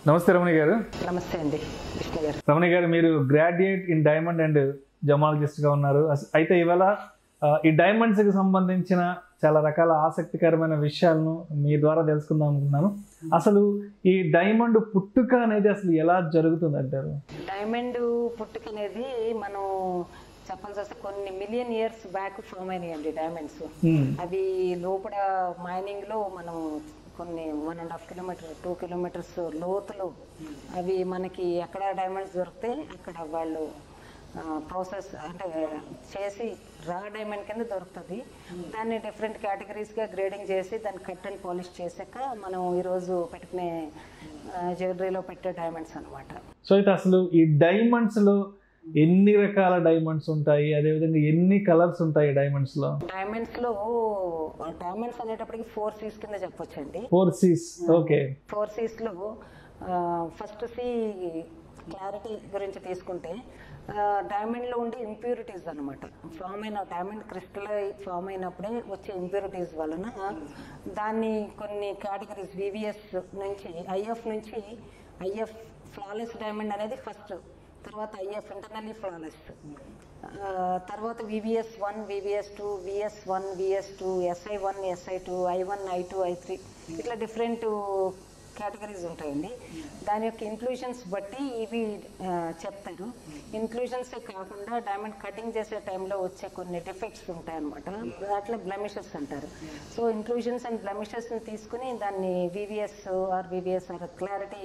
నమస్తే రమణి గారు నమస్తే అండి విష్ణు గారు రమణి గారు మీరు గ్రాడ్యుయేట్ ఇన్ డైమండ్ అండ్ జమాలజిస్ట్గా ఉన్నారు అస- అయితే ఇవాళ ఆ, ఈ డైమండ్స్కి సంబంధించిన చాలా రకాల ఆసక్తికరమైన విషయాలను మీ ద్వారా తెలుసుకుందాం అనుకున్నాను అసలు ఈ డైమండ్ పుట్టుక అనేది అసలు ఎలా జరుగుతుంది అంటారు డైమండ్ పుట్టుక అనేది మనం చెప్పాల్సి వస్తే కొన్ని మిలియన్ ఇయర్స్ బ్యాక్ ఫామ్ అయినాయండి డైమండ్స్ Hmm. అవి లోపల మైనింగ్ లో మనం కొన్ని one and half kilometre two kilometres లోతులు అవి మనకి ఎక్కడ డైమండ్స్ దొరికితే అక్కడ వాళ్ళు ప్రాసెస్ అంటే చేసి రా డైమండ్ కింద దొరుకుతుంది దాన్ని డిఫరెంట్ కేటగిరీస్గా గ్రేడింగ్ చేసి దాన్ని కట్ అండ్ పాలిష్ చేసాక మనం ఈరోజు పెట్టుకునే జ్యువెలరీలో పెట్టే డైమండ్స్ అనమాట సో అయితే అసలు ఈ డైమండ్స్లో ఎన్ని రకాల డైమండ్స్ ఉంటాయి అదేవిధంగా ఎన్ని కలర్స్ ఉంటాయి డైమండ్స్లో డైమండ్స్ లో డైమండ్స్ అనేటప్పటికి ఫోర్ సీస్ కింద చెప్పొచ్చండి four Cs okay four Cs లో ఫస్ట్ సి క్లారిటీ గురించి తీసుకుంటే డైమండ్ లో ఉండే ఇంప్యూరిటీస్ అనమాట ఫామ్ అయిన డైమండ్ క్రిస్టల్ ఫామ్ అయినప్పుడే వచ్చే ఇంప్యూరిటీస్ వలన దాన్ని కొన్ని కేటగిరీస్ వివిఎస్ నుంచి ఐఎఫ్ నుంచి ఐఎఫ్ ఫ్లాలెస్ డైమండ్ అనేది ఫస్ట్ తర్వాత ఐఎఫ్ ఇంటర్నల్లీ ఫ్లాలెస్ తర్వాత VVS one VVS two VS one VS two SI one SI two I one I two I three ఇట్లా డిఫరెంట్ కేటగిరీస్ ఉంటాయండి దాని యొక్క ఇంక్లూషన్స్ బట్టి ఇవి ఆ, చెప్తారు ఇంక్లూషన్స్ కాకుండా డైమండ్ కటింగ్ చేసే టైంలో వచ్చే కొన్ని డిఫెక్ట్స్ ఉంటాయన్నమాట అట్లా బ్లెమిషెస్ అంటారు సో ఇంక్లూషన్స్ అండ్ బ్లెమిషెస్ని తీసుకుని దాన్ని VVS or VVS or clarity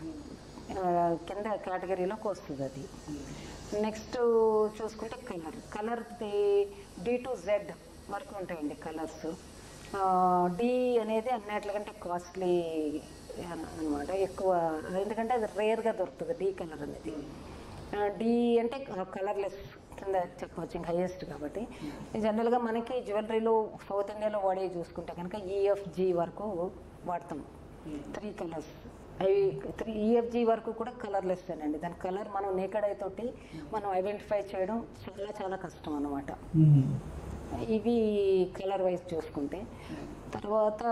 కింద కేటగిరీలోకి వస్తుంది అది నెక్స్ట్ చూసుకుంటే colour colour D to Z వరకు ఉంటాయండి కలర్స్ డి అనేది అన్నిటికంటే కాస్ట్లీ అనమాట ఎక్కువ ఎందుకంటే అది రేర్గా దొరుకుతుంది డి కలర్ అనేది డి అంటే కలర్లెస్ కింద చెప్పవచ్చు ఇంకా హైయెస్ట్ కాబట్టి జనరల్గా మనకి జ్యువెలరీలో సౌత్ ఇండియాలో వాడే చూసుకుంటే కనుక ఈఎఫ్జి వరకు వాడతాం త్రీ కలర్స్ అవి త్రీ ఈఎఫ్జి వరకు కూడా కలర్లెస్ అండి దాని కలర్ మనం నేకడ్ ఐ తోటి మనం ఐడెంటిఫై చేయడం చాలా చాలా కష్టం అనమాట ఇవి కలర్ వైజ్ చూసుకుంటే తర్వాత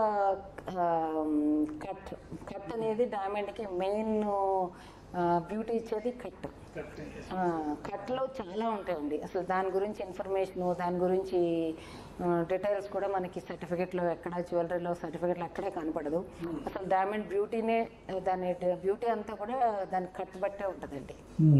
కట్ కట్ అనేది డైమండ్కి మెయిన్ బ్యూటీ ఇచ్చేది కట్ కట్లో చాలా ఉంటాయండి అసలు దాని గురించి ఇన్ఫర్మేషన్ దాని గురించి డీటెయిల్స్ కూడా మనకి సర్టిఫికెట్లో ఎక్కడ జ్యువెలరీలో సర్టిఫికెట్లో ఎక్కడే కనపడదు అసలు డైమండ్ బ్యూటీనే దాని బ్యూటీ అంతా కూడా దాని కట్ బట్టే ఉంటుందండి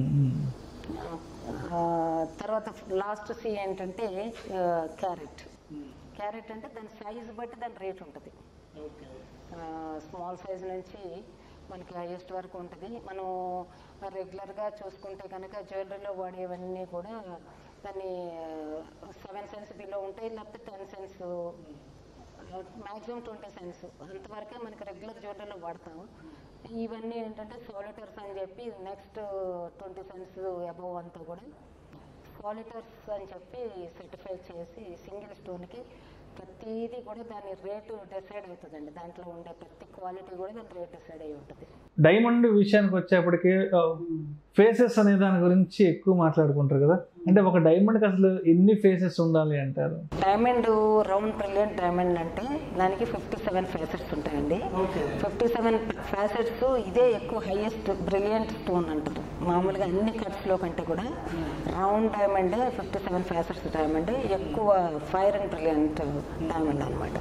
ఆ, తర్వాత లాస్ట్ సి ఏంటంటే క్యారెట్ క్యారెట్ అంటే దాని సైజ్ బట్టి దాని రేట్ ఉంటుంది స్మాల్ సైజ్ నుంచి మనకి హైయెస్ట్ వరకు ఉంటుంది మనం రెగ్యులర్గా చూసుకుంటే కనుక జ్యువెలరీలో వాడేవన్నీ కూడా దాన్ని సెవెన్ సెన్స్ బిలో ఉంటాయి లేకపోతే ten cents maximum twenty cents అంతవరకే మనకి రెగ్యులర్ జ్యువెలరీలో వాడతాము ఇవన్నీ ఏంటంటే సోలిటర్స్ అని చెప్పి నెక్స్ట్ ట్వంటీ సెన్స్ అబవ్ అంతా కూడా క్వాలిటర్స్ అని చెప్పి సర్టిఫై చేసి సింగిల్ స్టోన్కి ప్రతిదీ కూడా దాని రేటు డిసైడ్ అవుతుందండి దాంట్లో ఉండే ప్రతి క్వాలిటీ కూడా దాని రేట్ డిసైడ్ అయి ఉంటుంది డైమండ్ విషయానికి వచ్చేప్పటికి ఫేసెస్ అనే దాని గురించి ఎక్కువ మాట్లాడుకుంటారు కదా అంటే ఒక డైమండ్కి అసలు ఎన్ని ఫేసెస్ ఉండాలి అంటారు డైమండ్ రౌండ్ బ్రిలియంట్ డైమండ్ అంటే దానికి ఫిఫ్టీ సెవెన్ ఫ్యాసెట్స్ ఉంటాయండి ఫిఫ్టీ సెవెన్ ఫ్యాసెట్స్ ఇదే ఎక్కువ హైయెస్ట్ బ్రిలియంట్ స్టోన్ అంటారు మామూలుగా అన్ని కట్స్లో కంటే కూడా round diamond fifty seven facets diamond ఎక్కువ ఫైర్ అండ్ బ్రిలియంట్ డైమండ్ అనమాట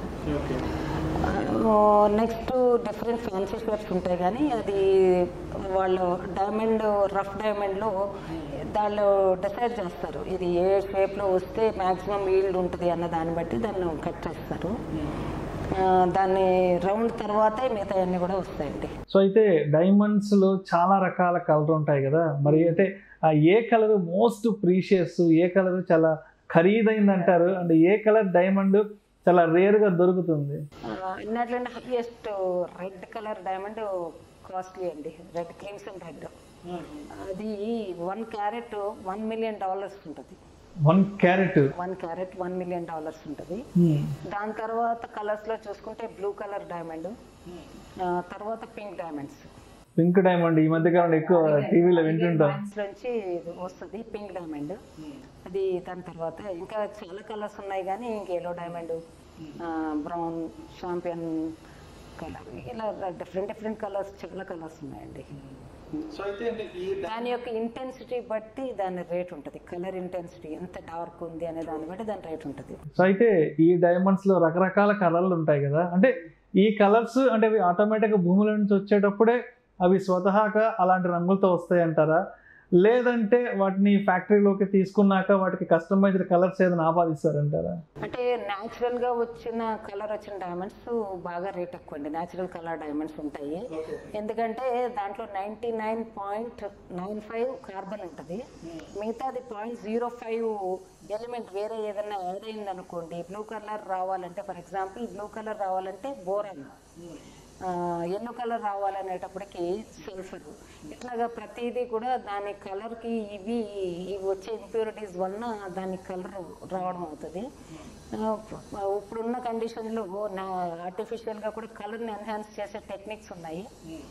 నెక్స్ట్ డిఫరెంట్ ఫ్యాన్సీ షేప్స్ ఉంటాయి కానీ అది వాళ్ళు డైమండ్ రఫ్ డైమండ్లో దాళ్ళు డిసైడ్ చేస్తారు ఇది ఏ షేప్లో వస్తే మ్యాక్సిమం ఈల్డ్ ఉంటుంది అన్న దాన్ని బట్టి దాన్ని కట్ చేస్తారు ఆ, దాన్ని రౌండ్ తర్వాతే మిగతా అన్నీ కూడా వస్తాయండి సో అయితే డైమండ్స్లో చాలా రకాల కలర్ ఉంటాయి కదా మరి అంటే ఆ ఏ కలర్ మోస్ట్ ప్రీషియస్ ఏ కలర్ చాలా ఖరీదైంది అంటారు అంటే ఏ కలర్ డైమండ్ చాలా రేర్గా దొరుకుతుంది ఇన్నట్లంటే highest red colour diamond costly అండి రెడ్ క్రీమ్సన్ రెడ్ అది one carat one million dollars ఉంటుంది one carat one carat one million dollars ఉంటుంది దాని తర్వాత కలర్స్లో చూసుకుంటే బ్లూ కలర్ డైమండ్ తర్వాత పింక్ డైమండ్స్ పింక్ డైమండ్ ఈ మధ్య కాలంలో ఎక్కువ టీవీలో వింటుంటాం నుంచి వస్తుంది పింక్ డైమండ్ అది దాని తర్వాత ఇంకా చాలా కలర్స్ ఉన్నాయి కానీ ఇంక yellow diamond brown champagne colour ఇలా డిఫరెంట్ డిఫరెంట్ కలర్స్ చాలా కలర్స్ ఉన్నాయండి సో అయితే అంటే ఈ దాని యొక్క ఇంటెన్సిటీ బట్టి దాని రేట్ ఉంటుంది కలర్ ఇంటెన్సిటీ ఎంత డార్క్ ఉంది అనే దాన్ని బట్టి దాని రేట్ ఉంటుంది సో అయితే ఈ డైమండ్స్ లో రకరకాల కలర్లు ఉంటాయి కదా అంటే ఈ కలర్స్ అంటే అవి ఆటోమేటిక్గా భూముల నుంచి వచ్చేటప్పుడే అవి స్వతహాగా అలాంటి రంగులతో వస్తాయి అంటారా లేదంటే వాటిని ఫ్యాక్టరీలోకి తీసుకున్నాక వాటికి కస్టమైజ్డ్ కలర్స్ ఏదైనా ఆపాదిస్తారంటారా అంటే న్యాచురల్ గా వచ్చిన కలర్ వచ్చిన డైమండ్స్ బాగా రేట్ ఎక్కువ అండి న్యాచురల్ కలర్ డైమండ్స్ ఉంటాయి ఎందుకంటే దాంట్లో ninety nine point nine five carbon ఉంటుంది మిగతాది పాయింట్ జీరో ఫైవ్ ఎలిమెంట్ వేరే ఏదైనా యాడ్ అయింది అనుకోండి బ్లూ కలర్ రావాలంటే ఫర్ ఎగ్జాంపుల్ బ్లూ కలర్ రావాలంటే బోరన్ ఎల్లో కలర్ రావాలనేటప్పటికి సల్ఫర్ ఇట్లాగా ప్రతిదీ కూడా దాని కలర్కి ఇవి ఇవి వచ్చే ఇంప్యూరిటీస్ వలన దాని కలర్ రావడం అవుతుంది ఆ, ఇప్పుడున్న కండిషన్లో నా ఆర్టిఫిషియల్గా కూడా కలర్ని ఎన్హాన్స్ చేసే టెక్నిక్స్ ఉన్నాయి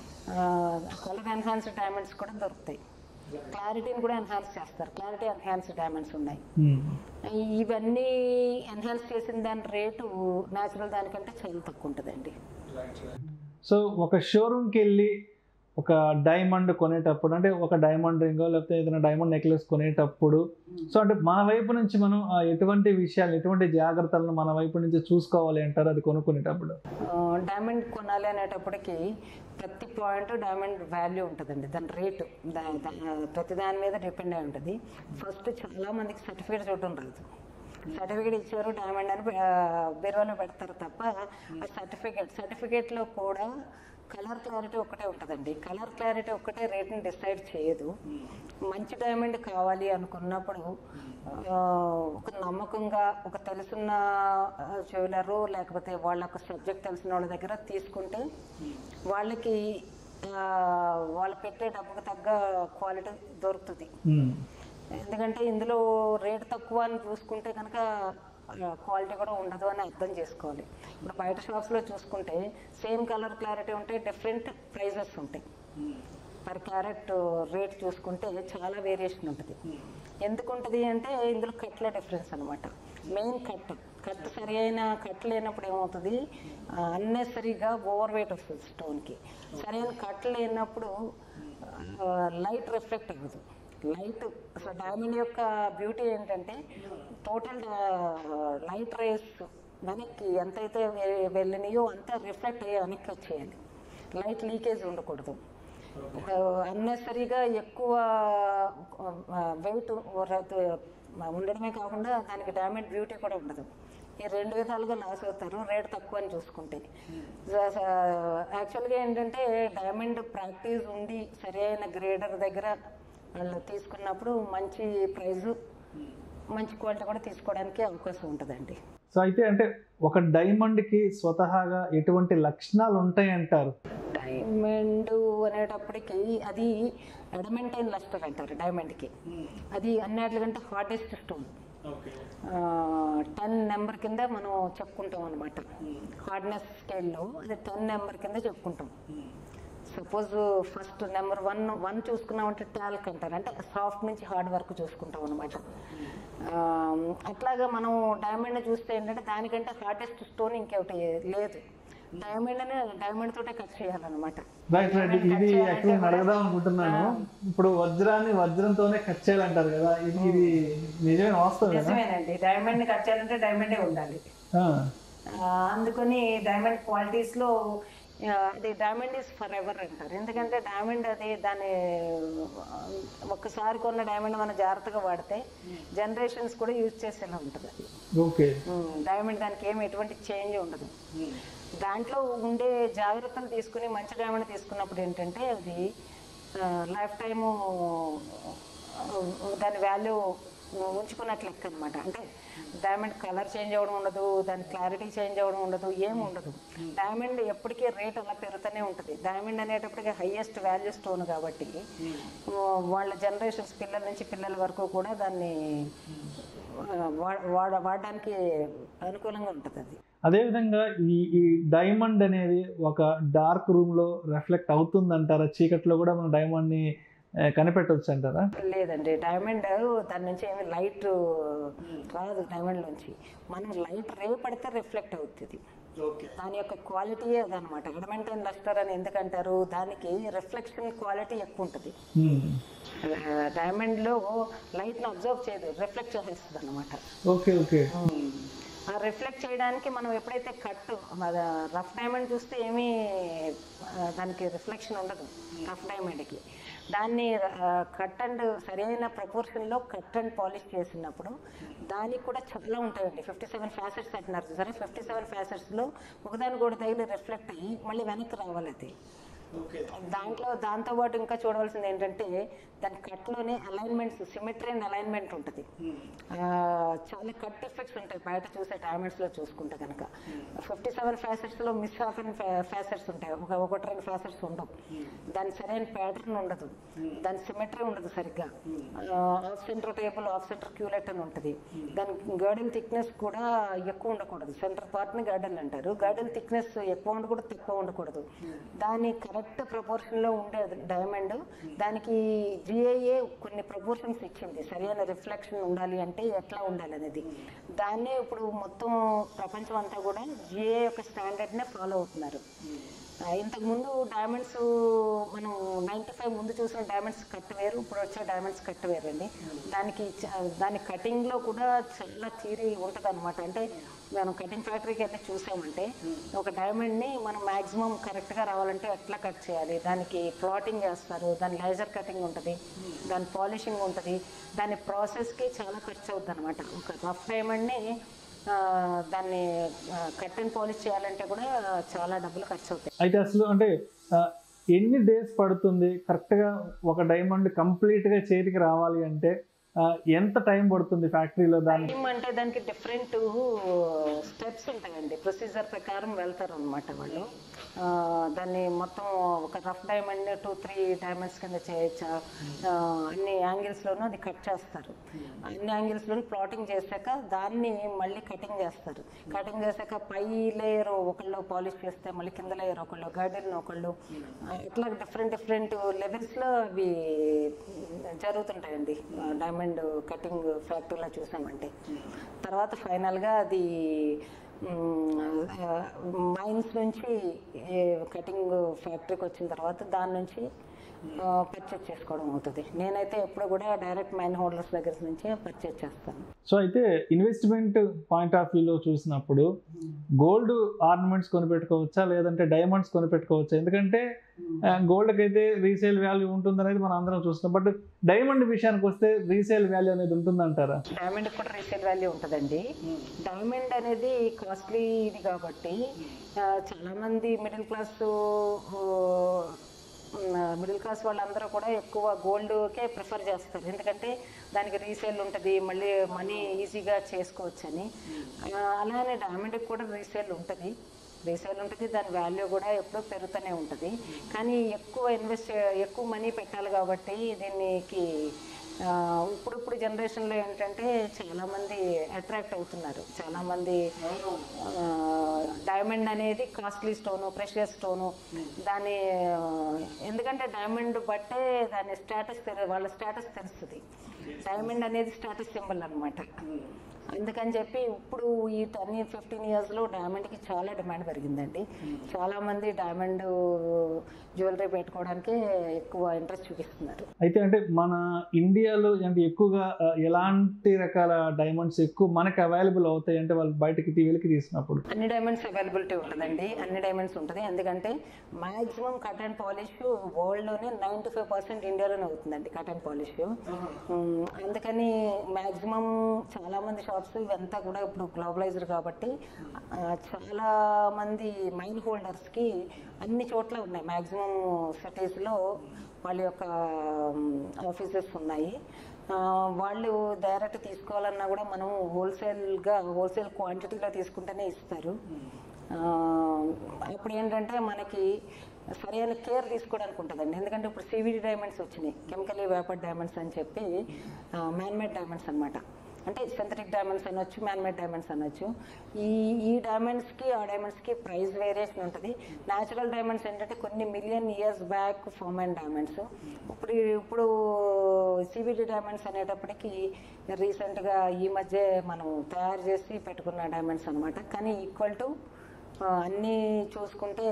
కలర్ ఎన్హాన్స్ డైమండ్స్ కూడా దొరుకుతాయి క్లారిటీని కూడా ఎన్హాన్స్ చేస్తారు క్లారిటీ ఎన్హాన్స్ డైమండ్స్ ఉన్నాయి ఇవన్నీ ఎన్హాన్స్ చేసిన దాని రేటు న్యాచురల్ దానికంటే చాలా తక్కువ ఉంటుందండి సో ఒక షోరూమ్కి వెళ్ళి ఒక డైమండ్ కొనేటప్పుడు అంటే ఒక డైమండ్ రింగో లేకపోతే ఏదైనా డైమండ్ నెక్లెస్ కొనేటప్పుడు సో అంటే మన వైపు నుంచి మనం ఆ ఎటువంటి విషయాలు ఎటువంటి జాగ్రత్తలను మన వైపు నుంచి చూసుకోవాలి అంటారు అది కొనుక్కునేటప్పుడు డైమండ్ కొనాలి అనేటప్పటికి ప్రతి పాయింట్ డైమండ్ వాల్యూ ఉంటుందండి దాని రేటు దా దా- ప్రతి దాని మీద డిపెండ్ అయి ఉంటుంది ఫస్ట్ చాలా మందికి సర్టిఫికేట్ చూడటం రాదు సర్టిఫికేట్ ఇచ్చారు డైమండ్ అని ఆ, బీరువాలో పెడతారు తప్ప ఆ సర్టిఫికేట్ సర్టిఫికేట్లో కూడా కలర్ క్లారిటీ ఒక్కటే ఉంటుందండి కలర్ క్లారిటీ ఒక్కటే రేట్ని డిసైడ్ చేయదు మంచి డైమండ్ కావాలి అనుకున్నప్పుడు ఆ, ఒక నమ్మకంగా ఒక తెలుసున్న జ్యువెలరు లేకపోతే వాళ్ళ ఒక సబ్జెక్ట్ తెలిసిన వాళ్ళ దగ్గర తీసుకుంటే వాళ్ళకి ఆ, వాళ్ళు పెట్టే డబ్బుకు తగ్గ క్వాలిటీ దొరుకుతుంది మ్మ్. ఎందుకంటే ఇందులో రేట్ తక్కువ అని చూసుకుంటే కనుక క్వాలిటీ కూడా ఉండదు అని అర్థం చేసుకోవాలి ఇప్పుడు బయట షాప్స్లో చూసుకుంటే సేమ్ కలర్ క్లారిటీ ఉంటే డిఫరెంట్ ప్రైజెస్ ఉంటాయి పర్ క్యారెట్ రేట్ చూసుకుంటే చాలా వేరియేషన్ ఉంటుంది ఎందుకు ఉంటుంది అంటే ఇందులో కట్ల డిఫరెన్స్ అనమాట మెయిన్ కట్ కట్ సరి అయిన కట్ లేనప్పుడు ఏమవుతుంది అన్నెసరీగా ఓవర్ వెయిట్ వస్తుంది స్టోన్కి సరైన కట్ లేనప్పుడు లైట్ రిఫ్లెక్ట్ అవ్వదు లైట్ అసలు డైమండ్ యొక్క బ్యూటీ ఏంటంటే టోటల్ లైట్ రేస్ వెనక్కి ఎంతైతే వె- వెళ్ళినాయో అంతా రిఫ్లెక్ట్ అయ్యి వెనక్కి వచ్చేయాలి లైట్ లీకేజ్ ఉండకూడదు అన్నెసరీగా ఎక్కువ వెయిట్ ఉండడమే కాకుండా దానికి డ్యామేజ్ బ్యూటీ కూడా ఉండదు ఈ రెండు విధాలుగా లాస్ అవుతారు రేట్ తక్కువ అని చూసుకుంటే యాక్చువల్గా ఏంటంటే డైమండ్ ప్రాక్టీస్ ఉండి సరైన గ్రేడర్ దగ్గర వాళ్ళు తీసుకున్నప్పుడు మంచి ప్రైజు మంచి క్వాలిటీ కూడా తీసుకోవడానికి అవకాశం ఉంటుందండి సో అయితే అంటే ఒక డైమండ్కి స్వతహాగా ఎటువంటి లక్షణాలు ఉంటాయి అంటారు డైమండ్ అనేటప్పటికి అది అడమెంటైన్ లస్టర్ అంటారు డైమండ్కి అది అన్నిటికంటే హార్డెస్ట్ స్టోన్ టెన్ నెంబర్ కింద మనం చెప్పుకుంటాం అనమాట హార్డ్నెస్ స్కేల్లో అది టెన్ నెంబర్ కింద చెప్పుకుంటాం suppose first number one one చూసుకున్నామంటే టాల్క్ అంటారు అంటే సాఫ్ట్ నుంచి హార్డ్ వర్క్ చూసుకుంటాం అనమాట అట్లాగా మనం డైమండ్ చూస్తే ఏంటంటే దానికంటే హార్డెస్ట్ స్టోన్ ఇంకొకటి లేదు డైమండ్ అనే డైమండ్ తోటే కట్ చేయాలన్నమాట రైట్ రైట్ ఇది యాక్చువల్లీ నేను అడగదాం అనుకుంటున్నాను ఇప్పుడు వజ్రాన్ని వజ్రంతోనే కట్ చేయాలంటారు కదా ఇది ఇది నిజమైన వాస్తవం కదా నిజమేనండి డైమండ్ కట్ చేయాలంటే డైమండే ఉండాలి ఆ, ఆ, అందుకని డైమండ్ క్వాలిటీస్లో ఆ, అది డైమండ్ ఈజ్ ఫర్ ఎవర్ అంటారు ఎందుకంటే డైమండ్ అది దాని ఆ, ఒక్కసారి కొన్న డైమండ్ మనం జాగ్రత్తగా వాడితే జనరేషన్స్ కూడా యూజ్ చేసేలా ఉంటుంది అది ఓకే డైమండ్ దానికి ఏమి ఎటువంటి చేంజ్ ఉండదు దాంట్లో ఉండే జాగ్రత్తలు తీసుకుని మంచి డైమండ్ తీసుకున్నప్పుడు ఏంటంటే అది లైఫ్ టైము దాని వాల్యూ ఉంచుకున్నట్లు లెక్క అనమాట అంటే డైమండ్ కలర్ చేంజ్ అవ్వడం ఉండదు దాని క్లారిటీ చేంజ్ అవ్వడం ఉండదు ఏమి ఉండదు డైమండ్ ఎప్పటికీ రేట్ అలా పెరుగుతూనే ఉంటుంది డైమండ్ అనేటప్పటికీ హైయెస్ట్ వాల్యూ స్టోన్ కాబట్టి వాళ్ళ జనరేషన్స్ పిల్లల నుంచి పిల్లల వరకు కూడా దాన్ని వా- వాడ వాడడానికి అనుకూలంగా ఉంటుంది అది అదేవిధంగా ఈ ఈ డైమండ్ అనేది ఒక డార్క్ రూమ్ లో రిఫ్లెక్ట్ అవుతుంది అంటారా చీకట్లో కూడా మనం డైమండ్ ని ఆ, కనిపెట్టవచ్చు అంటారా లేదండి డైమండ్ దాని నుంచి ఏమి లైట్ రాదు డైమండ్ నుంచి మనం లైట్ రే పడితే రిఫ్లెక్ట్ అవుతుంది ఓకే దాని యొక్క క్వాలిటీయే అదనమాట ఎడమెంటైన్ లస్టర్ అని ఎందుకంటారు దానికి రిఫ్లెక్షన్ క్వాలిటీ ఎక్కువ ఉంటుంది డైమండ్లో లైట్ని అబ్జర్వ్ చేయదు రిఫ్లెక్ట్ చేసేస్తుంది అనమాట ఓకే ఓకే ఆ రిఫ్లెక్ట్ చేయడానికి మనం ఎప్పుడైతే కట్ రఫ్ డైమండ్ చూస్తే ఏమీ ఆ, దానికి రిఫ్లెక్షన్ ఉండదు రఫ్ డైమండ్కి దాన్ని కట్ అండ్ సరైన ప్రపోర్షన్లో కట్ అండ్ పాలిష్ చేసినప్పుడు దానికి కూడా చాలా ఉంటాయండి ఫిఫ్టీ సెవెన్ ఫ్యాసెట్స్ అంటున్నారు సరే ఫిఫ్టీ సెవెన్ ఫ్యాసెట్స్లో ఒకదాని కూడా తగిలి రిఫ్లెక్ట్ అయ్యి మళ్ళీ వెనక్కి రావాలి అది ఓకే దాంట్లో దాంతోపాటు ఇంకా చూడవలసింది ఏంటంటే దాని కట్లోనే అలైన్మెంట్స్ సిమెట్రీ అండ్ అలైన్మెంట్ ఉంటుంది ఆ, చాలా కట్ ఎఫెక్ట్స్ ఉంటాయి బయట చూసే డైమండ్స్లో చూసుకుంటే కనుక ఫిఫ్టీ సెవెన్ ఫ్యాసెట్స్లో మిస్ ఆఫ్ అండ్ ఫ్యాసెట్స్ ఉంటాయి ఒక ఒకటి రెండు ఫ్యాసెట్స్ ఉండవు దాని సరైన ప్యాటర్న్ ఉండదు దాని సిమెట్రీ ఉండదు సరిగ్గా off centre table off centre culet అని ఉంటుంది దాని గర్డెన్ థిక్నెస్ కూడా ఎక్కువ ఉండకూడదు సెంటర్ పార్ట్ని గర్డెన్ అంటారు గర్డెన్ థిక్నెస్ ఎక్కువ ఉండకూడదు తక్కువ ఉండకూడదు దాని కరెక్ట్ ప్రపోర్షన్లో ఉండే డైమండ్ దానికి జిఐఏ కొన్ని ప్రపోర్షన్స్ ఇచ్చింది సరైన రిఫ్లెక్షన్ ఉండాలి అంటే ఎట్లా ఉండాలి అనేది దాన్నే ఇప్పుడు మొత్తం ప్రపంచం అంతా కూడా జిఐ యొక్క స్టాండర్డ్నే ఫాలో అవుతున్నారు ఆ, ఇంతకుముందు డైమండ్స్ మనం నైంటీ ఫైవ్ ముందు చూసిన డైమండ్స్ కట్ వేరు ఇప్పుడు వచ్చే డైమండ్స్ కట్ వేరండి దానికి చ- దాని కటింగ్లో కూడా చాలా థీరీ ఉంటుంది అనమాట అంటే మనం కటింగ్ ఫ్యాక్టరీకి వెళ్ళి చూసామంటే ఒక డైమండ్ని మనం మ్యాక్సిమం కరెక్ట్గా రావాలంటే ఎట్లా కట్ చేయాలి దానికి ప్లాటింగ్ చేస్తారు దాని లేజర్ కటింగ్ ఉంటుంది దాని పాలిషింగ్ ఉంటుంది దాని ప్రాసెస్కి చాలా ఖర్చు అవుతుంది అనమాట ఒక రఫ్ డైమండ్ని ఆ, దాన్ని కట్ అండ్ పాలిష్ చేయాలంటే కూడా చాలా డబ్బులు ఖర్చు అవుతాయి అయితే అసలు అంటే ఆ, ఎన్ని డేస్ పడుతుంది కరెక్ట్గా ఒక డైమండ్ కంప్లీట్గా చేతికి రావాలి అంటే ఆ, ఎంత టైం పడుతుంది ఫ్యాక్టరీలో దాన్ని టైం అంటే దానికి డిఫరెంట్ స్టెప్స్ ఉంటాయండి ప్రొసీజర్ ప్రకారం వెళ్తారు అనమాట వాళ్ళు ఆ, దాన్ని మొత్తం ఒక rough diamond two three diamonds కింద చేయొచ్చా ఆ, అన్ని యాంగిల్స్లోనూ అది కట్ చేస్తారు అన్ని యాంగిల్స్లోనూ ప్లాటింగ్ చేశాక దాన్ని మళ్ళీ కటింగ్ చేస్తారు కటింగ్ చేశాక పై లేయర్ ఒకళ్ళు పాలిష్ చేస్తే మళ్ళీ కింద లేయర్ ఒకళ్ళు గార్డెన్ ఒకళ్ళు ఆ, ఇట్లా డిఫరెంట్ డిఫరెంట్ లెవెల్స్లో అవి జరుగుతుంటాయండి డైమండ్ కటింగ్ ఫ్యాక్టరీలో చూసామంటే తర్వాత ఫైనల్గా అది మైన్స్ నుంచి కటింగ్ ఫ్యాక్టరీకి వచ్చిన తర్వాత దాని నుంచి పర్చేజ్ చేసుకోవడం అవుతుంది నేనైతే ఎప్పుడు కూడా డైరెక్ట్ మైన్ హోల్డర్స్ దగ్గర నుంచే పర్చేజ్ చేస్తాను సో అయితే ఇన్వెస్ట్మెంట్ పాయింట్ ఆఫ్ వ్యూలో చూసినప్పుడు గోల్డ్ ఆర్నమెంట్స్ కొనిపెట్టుకోవచ్చా లేదంటే డైమండ్స్ కొనిపెట్టుకోవచ్చా ఎందుకంటే గోల్డ్కి అయితే రీసేల్ వాల్యూ ఉంటుంది అనేది మనం అందరం చూస్తున్నాం బట్ డైమండ్ విషయానికి వస్తే రీసేల్ వాల్యూ అనేది ఉంటుందంటారా డైమండ్ కూడా రీసేల్ వాల్యూ ఉంటుందండి డైమండ్ అనేది కాస్ట్లీ ఇది కాబట్టి ఆ, చాలామంది మిడిల్ క్లాస్ మిడిల్ క్లాస్ వాళ్ళందరూ కూడా ఎక్కువ గోల్డ్కే ప్రిఫర్ చేస్తారు ఎందుకంటే దానికి రీసేల్ ఉంటుంది మళ్ళీ మనీ ఈజీగా చేసుకోవచ్చని ఆ, అలానే డైమండ్కి కూడా రీసేల్ ఉంటుంది రీసేల్ ఉంటుంది దాని వాల్యూ కూడా ఎప్పుడూ పెరుగుతూనే ఉంటుంది కానీ ఎక్కువ ఇన్వెస్ట్ ఎక్కువ మనీ పెట్టాలి కాబట్టి దీనికి ఆ, ఇప్పుడు ఇప్పుడు జనరేషన్లో ఏంటంటే చాలామంది అట్రాక్ట్ అవుతున్నారు చాలామంది ఆ, డైమండ్ అనేది కాస్ట్లీ స్టోను ప్రెషియస్ స్టోను దాని ఆ, ఎందుకంటే డైమండ్ బట్టే దాని స్టేటస్ వాళ్ళ స్టేటస్ తెలుస్తుంది డైమండ్ అనేది స్టేటస్ సింబల్ అనమాట అందుకని చెప్పి ఇప్పుడు ఈ టెన్ ఫిఫ్టీన్ ఇయర్స్లో డైమండ్కి చాలా డిమాండ్ పెరిగిందండి చాలామంది డైమండ్ జ్యువెలరీ పెట్టుకోవడానికి ఎక్కువ ఇంట్రెస్ట్ చూపిస్తున్నారు అయితే అంటే మన ఇండియాలో అంటే ఎక్కువగా ఆ, ఎలాంటి రకాల డైమండ్స్ ఎక్కువ మనకి అవైలబుల్ అవుతాయి అంటే వాళ్ళు బయటకి తీ- వెలికి తీసినప్పుడు అన్ని డైమండ్స్ అవైలబిలిటీ ఉంటుందండి అన్ని డైమండ్స్ ఉంటుంది ఎందుకంటే మాక్సిమం కట్ అండ్ పాలిష్ వరల్డ్లోనే నైంటీ ఫైవ్ పర్సెంట్ ఇండియాలోనే అవుతుందండి కట్ అండ్ పాలిష్ అందుకని మాక్సిమం చాలామంది షాప్స్ ఇవంతా కూడా ఇప్పుడు గ్లోబలైజ్డ్ కాబట్టి ఆ, చాలా మంది మైన్ హోల్డర్స్కి అన్ని చోట్ల ఉన్నాయి మాక్సిమం సిటీస్లో వాళ్ళ యొక్క ఆఫీసెస్ ఉన్నాయి ఆ, వాళ్ళు డైరెక్ట్ తీసుకోవాలన్నా కూడా మనం హోల్సేల్గా హోల్సేల్ క్వాంటిటీలో తీసుకుంటేనే ఇస్తారు ఆ, అప్పుడు ఏంటంటే మనకి సరైన కేర్ తీసుకోవడానికి ఉంటుందండి ఎందుకంటే ఇప్పుడు సివిడి డైమండ్స్ వచ్చినాయి కెమికలీ వేపర్ డైమండ్స్ అని చెప్పి మ్యాన్మేడ్ డైమండ్స్ అన్నమాట అంటే సింథటిక్ డైమండ్స్ అనొచ్చు మ్యాన్మేడ్ డైమండ్స్ అనొచ్చు ఈ ఈ డైమండ్స్కి ఆ డైమండ్స్కి ప్రైస్ వేరియేషన్ ఉంటుంది న్యాచురల్ డైమండ్స్ ఏంటంటే కొన్ని మిలియన్ ఇయర్స్ బ్యాక్ ఫార్మ్ అయిన డైమండ్స్ ఇప్పుడు ఇప్పుడు సివిడి డైమండ్స్ అనేటప్పటికి రీసెంట్గా ఈ మధ్య మనం తయారు చేసి పెట్టుకున్న డైమండ్స్ అనమాట కానీ ఈక్వల్ టు ఆ, అన్నీ చూసుకుంటే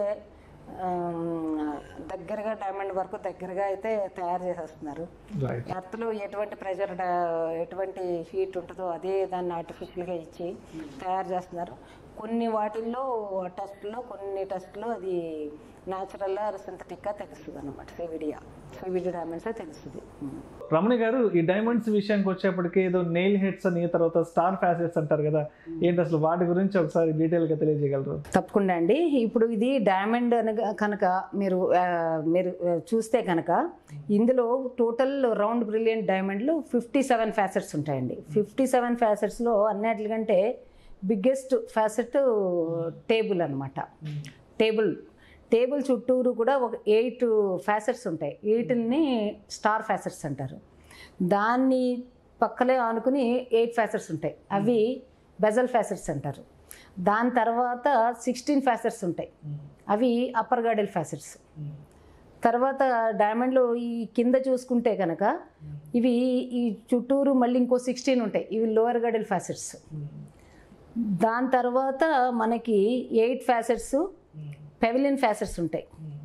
ఆమ్, దగ్గరగా డైమండ్ వరకు దగ్గరగా అయితే తయారు చేసేస్తున్నారు రైట్ ఎర్త్లో ఎటువంటి ప్రెషర్ ఎటువంటి హీట్ ఉంటుందో అదే దాన్ని ఆర్టిఫిషియల్గా ఇచ్చి తయారు చేస్తున్నారు కొన్ని వాటిల్లో టెస్ట్లో కొన్ని టెస్ట్లో అది న్యాచురల్గా సింథటిక్గా తెలుస్తుంది అనమాట సివిడియా సివిడి డైమండ్స్ తెలుస్తుంది రమణి గారు ఈ డైమండ్స్ విషయానికి వచ్చేప్పటికి ఏదో నెయిల్ హెడ్స్ అని తర్వాత స్టార్ ఫ్యాసెట్స్ అంటారు కదా ఏంటి అసలు వాటి గురించి ఒకసారి డీటెయిల్గా తెలియజేయగలరు తప్పకుండా అండి ఇప్పుడు ఇది డైమండ్ అనగా కనుక మీరు ఆ, మీరు ఆ, చూస్తే కనుక ఇందులో టోటల్ రౌండ్ బ్రిలియంట్ డైమండ్లు ఫిఫ్టీ సెవెన్ ఫ్యాసెట్స్ ఉంటాయండి ఫిఫ్టీ సెవెన్ ఫ్యాసెట్స్లో అన్నిటికంటే బిగ్గెస్ట్ ఫ్యాసెట్ టేబుల్ అనమాట టేబుల్ టేబుల్ చుట్టూరు కూడా ఒక ఎయిట్ ఫ్యాసెట్స్ ఉంటాయి వీటిని స్టార్ ఫ్యాసెట్స్ అంటారు దాన్ని పక్కనే ఆనుకుని ఎయిట్ ఫ్యాసెట్స్ ఉంటాయి అవి బెజల్ ఫ్యాసెట్స్ అంటారు దాని తర్వాత సిక్స్టీన్ ఫ్యాసెట్స్ ఉంటాయి అవి అప్పర్ గాడెల్ ఫ్యాసెట్స్ తర్వాత డైమండ్లో ఈ కింద చూసుకుంటే కనుక ఇవి ఈ చుట్టూరు మళ్ళీ ఇంకో సిక్స్టీన్ ఉంటాయి ఇవి లోవర్ గడెల్ ఫ్యాసెట్స్ దాని తర్వాత మనకి ఎయిట్ ఫ్యాసెట్స్ పెవిలియన్ ఫ్యాసెట్స్ ఉంటాయి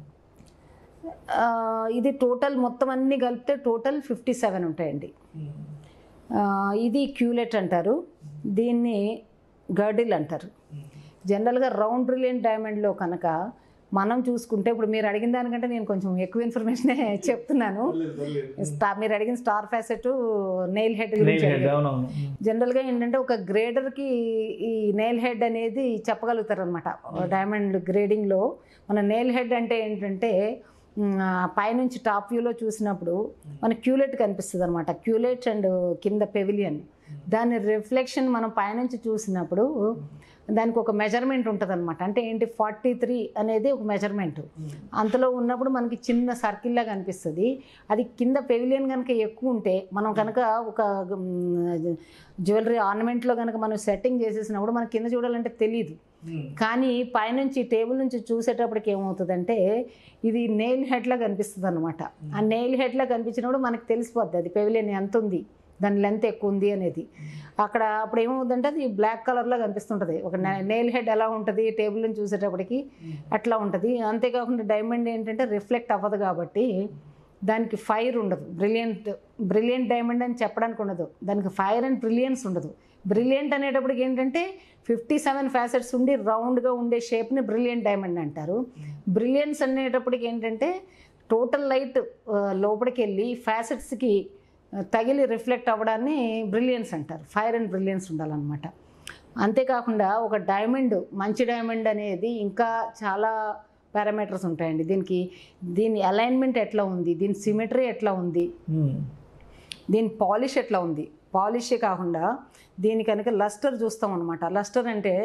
ఆ, ఇది టోటల్ మొత్తం అన్నీ కలిపితే టోటల్ ఫిఫ్టీ సెవెన్ ఉంటాయండి ఆ, ఇది క్యూలెట్ అంటారు దీన్ని గర్డిల్ అంటారు జనరల్గా రౌండ్ బ్రిలియంట్ డైమండ్లో కనుక మనం చూసుకుంటే ఇప్పుడు మీరు అడిగిన దానికంటే నేను కొంచెం ఎక్కువ ఇన్ఫర్మేషనే చెప్తున్నాను స్టార్ మీరు అడిగిన star facet nail head nail గురించి హెడ్ అడిగారు. అవునవును జనరల్గా ఏంటంటే ఒక గ్రేడర్కి ఈ నెయిల్ హెడ్ అనేది చెప్పగలుగుతారు అనమాట డైమండ్ గ్రేడింగ్లో మన నెయిల్ హెడ్ అంటే ఏంటంటే మ్, ఆ పైనుంచి టాప్ వ్యూలో చూసినప్పుడు మన క్యూలెట్ కనిపిస్తుంది అనమాట క్యూలెట్ అండ్ కింద పెవిలియన్ దాని రిఫ్లెక్షన్ మనం పైనుంచి చూసినప్పుడు దానికి ఒక మెజర్మెంట్ ఉంటుంది అనమాట అంటే ఏంటి ఫార్టీ త్రీ అనేది ఒక మెజర్మెంట్ అంతలో ఉన్నప్పుడు మనకి చిన్న సర్కిల్ లాగా అనిపిస్తుంది అది కింద పెవిలియన్ కనుక ఎక్కువ ఉంటే మనం కనుక ఒక జ్యువెలరీ ఆర్నమెంట్లో కనుక మనం సెట్టింగ్ చేసేసినప్పుడు మనకి కింద చూడాలంటే తెలియదు కానీ పైనుంచి టేబుల్ నుంచి చూసేటప్పటికి ఏమవుతుందంటే ఇది నెయిల్ హెడ్లా కనిపిస్తుంది అనమాట ఆ నెయిల్ హెడ్లా కనిపించినప్పుడు మనకి తెలిసిపోద్ది అది పెవిలియన్ ఎంత ఉంది దాని లెంత్ ఎక్కువ ఉంది అనేది అక్కడ అప్పుడు ఏమవుతుందంటే అది బ్లాక్ కలర్లో కనిపిస్తుంటుంది ఒక నెయిల్ హెడ్ ఎలా ఉంటుంది టేబుల్ నుంచి చూసేటప్పటికి అట్లా ఉంటుంది అంతేకాకుండా డైమండ్ ఏంటంటే రిఫ్లెక్ట్ అవ్వదు కాబట్టి దానికి ఫైర్ ఉండదు బ్రిలియంట్ బ్రిలియంట్ డైమండ్ అని చెప్పడానికి ఉండదు దానికి ఫైర్ అండ్ బ్రిలియన్స్ ఉండదు బ్రిలియంట్ అనేటప్పటికి ఏంటంటే ఫిఫ్టీ సెవెన్ ఫ్యాసెట్స్ ఉండి రౌండ్గా ఉండే షేప్ని బ్రిలియంట్ డైమండ్ అంటారు బ్రిలియన్స్ అనేటప్పటికి ఏంటంటే టోటల్ లైట్ లోపలికి వెళ్ళి ఫ్యాసెట్స్కి తగిలి రిఫ్లెక్ట్ అవ్వడాన్ని బ్రిలియన్స్ అంటారు ఫైర్ అండ్ బ్రిలియన్స్ ఉండాలన్నమాట అంతేకాకుండా ఒక డైమండ్ మంచి డైమండ్ అనేది ఇంకా చాలా పారామీటర్స్ ఉంటాయండి దీనికి దీని అలైన్మెంట్ ఎట్లా ఉంది దీని సిమెట్రీ ఎట్లా ఉంది దీని పాలిష్ ఎట్లా ఉంది పాలిషే కాకుండా దీని కనుక లస్టర్ చూస్తాం అనమాట లస్టర్ అంటే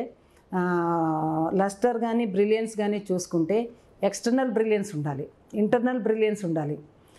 లస్టర్ కానీ బ్రిలియన్స్ కానీ చూసుకుంటే ఎక్స్టర్నల్ బ్రిలియన్స్ ఉండాలి ఇంటర్నల్ బ్రిలియన్స్ ఉండాలి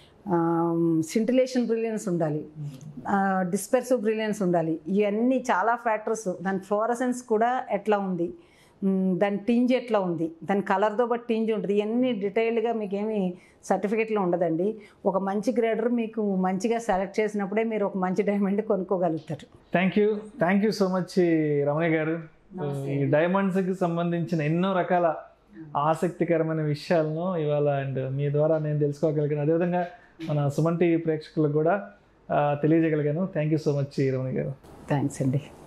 సింటిలేషన్ బ్రిలియన్స్ ఉండాలి డిస్పెర్సివ్ బ్రిలియన్స్ ఉండాలి ఇవన్నీ చాలా ఫ్యాక్టర్స్ దాని ఫ్లోరసెన్స్ కూడా ఎట్లా ఉంది మ్, దాని టింజ్ ఎట్లా ఉంది దాని కలర్తో బట్టి టింజ్ ఉంటుంది ఇవన్నీ డీటెయిల్డ్గా మీకు ఏమి సర్టిఫికేట్లో ఉండదండి ఒక మంచి గ్రేడర్ మీకు మంచిగా సెలెక్ట్ చేసినప్పుడే మీరు ఒక మంచి డైమండ్ కొనుక్కోగలుగుతారు thank you thank you so much Ramani గారు ఈ డైమండ్స్కి సంబంధించిన ఎన్నో రకాల ఆసక్తికరమైన విషయాలను ఇవాళ అండ్ మీ ద్వారా నేను తెలుసుకోగలిగాను అదేవిధంగా మన సుమన్ టీవీ ప్రేక్షకులకు కూడా ఆ, తెలియజేయగలిగాను thank you so much Ramani గారు థ్యాంక్స్ అండి